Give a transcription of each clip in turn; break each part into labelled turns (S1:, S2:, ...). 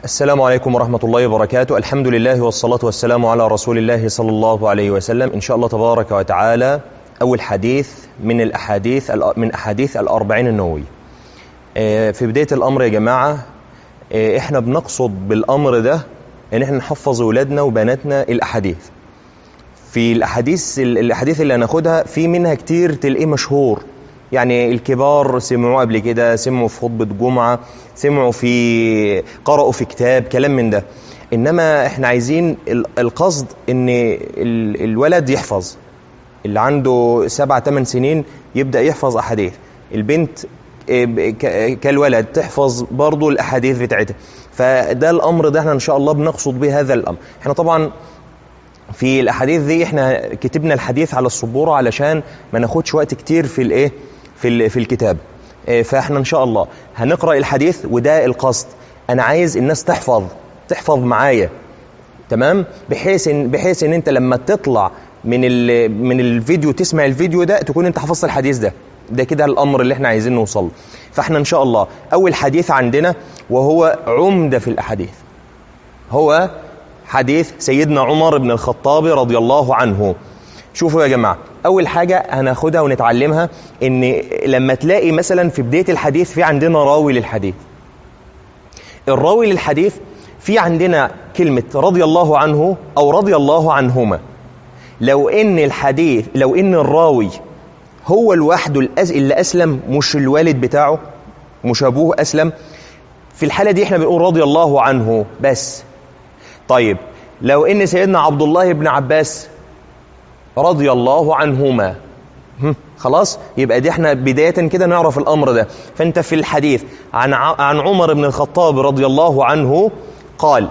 S1: السلام عليكم ورحمة الله وبركاته الحمد لله والصلاة والسلام على رسول الله صلى الله عليه وسلم إن شاء الله تبارك وتعالى أول حديث من الأحاديث من أحاديث الأربعين النووي في بداية الأمر يا جماعة إحنا بنقصد بالأمر ده إن إحنا نحفظ ولادنا وبناتنا الأحاديث في الأحاديث الأحاديث اللي هناخدها في منها كتير تلاقيه مشهور يعني الكبار سمعوه قبل كده سمعوا في خطبة جمعة سمعوا في قرأوا في كتاب كلام من ده إنما إحنا عايزين القصد إن الولد يحفظ اللي عنده سبع ثمان سنين يبدأ يحفظ أحاديث البنت كالولد تحفظ برضو الأحاديث بتاعتها فده الأمر ده احنا إن شاء الله بنقصد به هذا الأمر احنا طبعا في الأحاديث دي احنا كتبنا الحديث على السبورة علشان ما ناخدش وقت كتير في الايه في في الكتاب فاحنا ان شاء الله هنقرا الحديث وده القصد انا عايز الناس تحفظ تحفظ معايا تمام بحيث ان بحيث ان انت لما تطلع من من الفيديو تسمع الفيديو ده تكون انت حفظت الحديث ده ده كده الامر اللي احنا عايزين نوصل له فاحنا ان شاء الله اول حديث عندنا وهو عمده في الاحاديث هو حديث سيدنا عمر بن الخطاب رضي الله عنه شوفوا يا جماعه اول حاجه هناخدها ونتعلمها ان لما تلاقي مثلا في بدايه الحديث في عندنا راوي للحديث الراوي للحديث في عندنا كلمه رضي الله عنه او رضي الله عنهما لو ان الحديث لو ان الراوي هو لوحده اللي اسلم مش الوالد بتاعه مش ابوه اسلم في الحاله دي احنا بنقول رضي الله عنه بس طيب لو ان سيدنا عبد الله بن عباس رضي الله عنهما خلاص يبقى دي احنا بداية كده نعرف الأمر ده فأنت في الحديث عن عن عمر بن الخطاب رضي الله عنه قال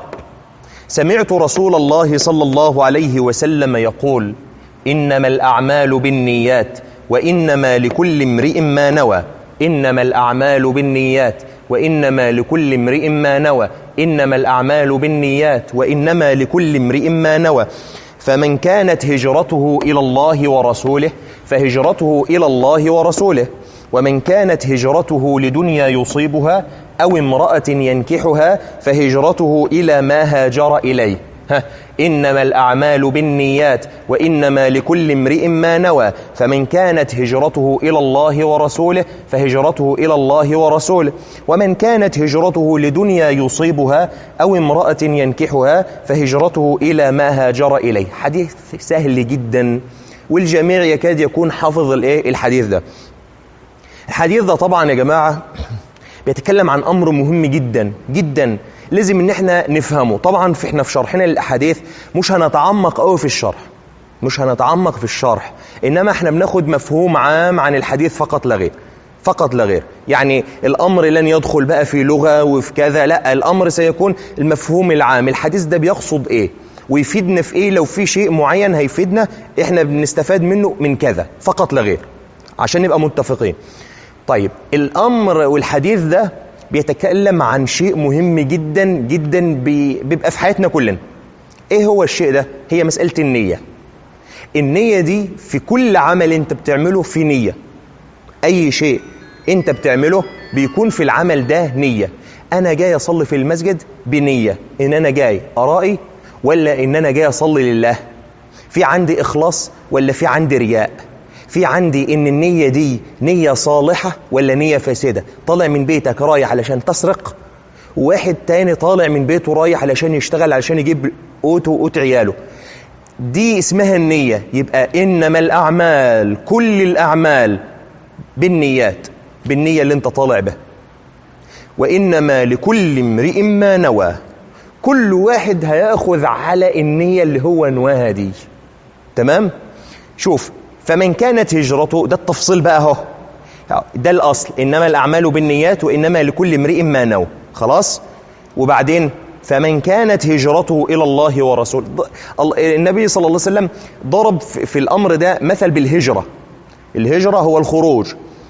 S1: سمعت رسول الله صلى الله عليه وسلم يقول إنما الأعمال بالنيات وإنما لكل امرئ ما نوى إنما الأعمال بالنيات وإنما لكل امرئ ما نوى إنما الأعمال بالنيات وإنما لكل امرئ ما نوى فمن كانت هجرته إلى الله ورسوله فهجرته إلى الله ورسوله ومن كانت هجرته لدنيا يصيبها أو امرأة ينكحها فهجرته إلى ما هاجر إليه ها إنما الأعمال بالنيات وإنما لكل امرئ ما نوى فمن كانت هجرته إلى الله ورسوله فهجرته إلى الله ورسوله ومن كانت هجرته لدنيا يصيبها أو امرأة ينكحها فهجرته إلى ما هاجر إليه حديث سهل جدا والجميع يكاد يكون حافظ الحديث ده الحديث ده طبعا يا جماعة بيتكلم عن أمر مهم جدا جدا لازم ان احنا نفهمه طبعا في احنا في شرحنا للاحاديث مش هنتعمق قوي في الشرح مش هنتعمق في الشرح انما احنا بناخد مفهوم عام عن الحديث فقط لا غير فقط لا غير يعني الامر لن يدخل بقى في لغه وفي كذا لا الامر سيكون المفهوم العام الحديث ده بيقصد ايه ويفيدنا في ايه لو في شيء معين هيفيدنا احنا بنستفاد منه من كذا فقط لا غير عشان نبقى متفقين طيب الامر والحديث ده بيتكلم عن شيء مهم جدا جدا بيبقى في حياتنا كلنا ايه هو الشيء ده هي مسألة النية النية دي في كل عمل انت بتعمله في نية اي شيء انت بتعمله بيكون في العمل ده نية انا جاي اصلي في المسجد بنية ان انا جاي ارائي ولا ان انا جاي اصلي لله في عندي اخلاص ولا في عندي رياء في عندي ان النية دي نية صالحة ولا نية فاسدة طالع من بيتك رايح علشان تسرق وواحد تاني طالع من بيته رايح علشان يشتغل علشان يجيب قوته وقوت عياله دي اسمها النية يبقى إنما الأعمال كل الأعمال بالنيات بالنية اللي انت طالع بها وإنما لكل امرئ ما نوى كل واحد هياخذ على النية اللي هو نواها دي تمام شوف فمن كانت هجرته ده التفصيل بقى اهو ده الاصل انما الاعمال بالنيات وانما لكل امرئ ما نوى خلاص وبعدين فمن كانت هجرته الى الله ورسوله النبي صلى الله عليه وسلم ضرب في الامر ده مثل بالهجره الهجره هو الخروج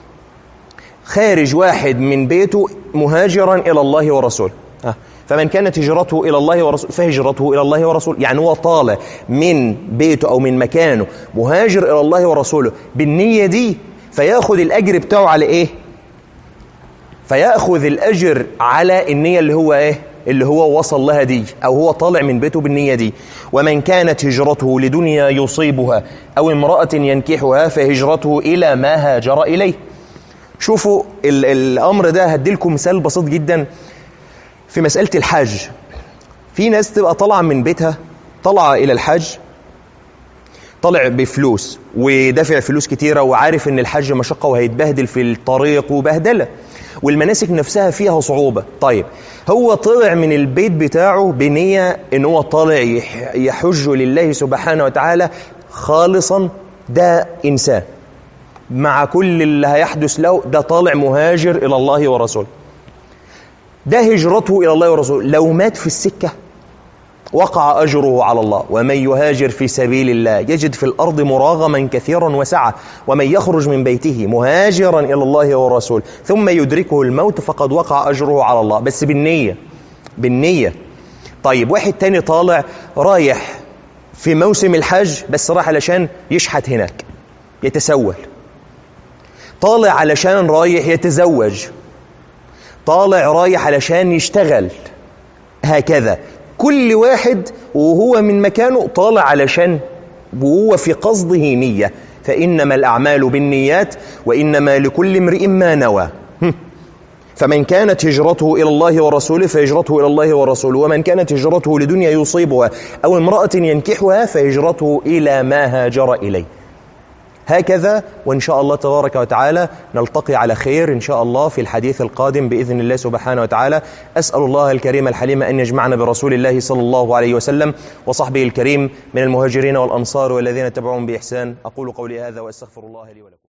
S1: خارج واحد من بيته مهاجرا الى الله ورسوله فمن كانت هجرته إلى الله ورسوله فهجرته إلى الله ورسوله يعني هو طالع من بيته أو من مكانه مهاجر إلى الله ورسوله بالنية دي فياخذ الأجر بتاعه على إيه فياخذ الأجر على النية اللي هو إيه اللي هو وصل لها دي أو هو طالع من بيته بالنية دي ومن كانت هجرته لدنيا يصيبها أو امرأة ينكحها فهجرته إلى ما هاجر إليه شوفوا ال الأمر ده هديلكم مثال بسيط جدا في مسألة الحج في ناس تبقى طالعة من بيتها طالعة إلى الحج طالع بفلوس ودافع فلوس كتيرة وعارف ان الحج مشقة وهيتبهدل في الطريق وبهدلة والمناسك نفسها فيها صعوبة طيب هو طلع من البيت بتاعه بنية ان هو طالع يحج لله سبحانه وتعالى خالصا ده إنسان مع كل اللي هيحدث له ده طالع مهاجر إلى الله ورسوله ده هجرته إلى الله ورسوله لو مات في السكة وقع أجره على الله ومن يهاجر في سبيل الله يجد في الأرض مراغما كثيرا وسعة ومن يخرج من بيته مهاجرا إلى الله والرسول ثم يدركه الموت فقد وقع أجره على الله بس بالنية بالنية طيب واحد تاني طالع رايح في موسم الحج بس راح علشان يشحت هناك يتسول طالع علشان رايح يتزوج طالع رايح علشان يشتغل هكذا كل واحد وهو من مكانه طالع علشان وهو في قصده نية فإنما الأعمال بالنيات وإنما لكل امرئ ما نوى فمن كانت هجرته إلى الله ورسوله فهجرته إلى الله ورسوله ومن كانت هجرته لدنيا يصيبها أو امرأة ينكحها فهجرته إلى ما هاجر إليه هكذا وإن شاء الله تبارك وتعالى نلتقي على خير إن شاء الله في الحديث القادم بإذن الله سبحانه وتعالى أسأل الله الكريم الحليم أن يجمعنا برسول الله صلى الله عليه وسلم وصحبه الكريم من المهاجرين والأنصار والذين تبعهم بإحسان أقول قولي هذا وأستغفر الله لي ولكم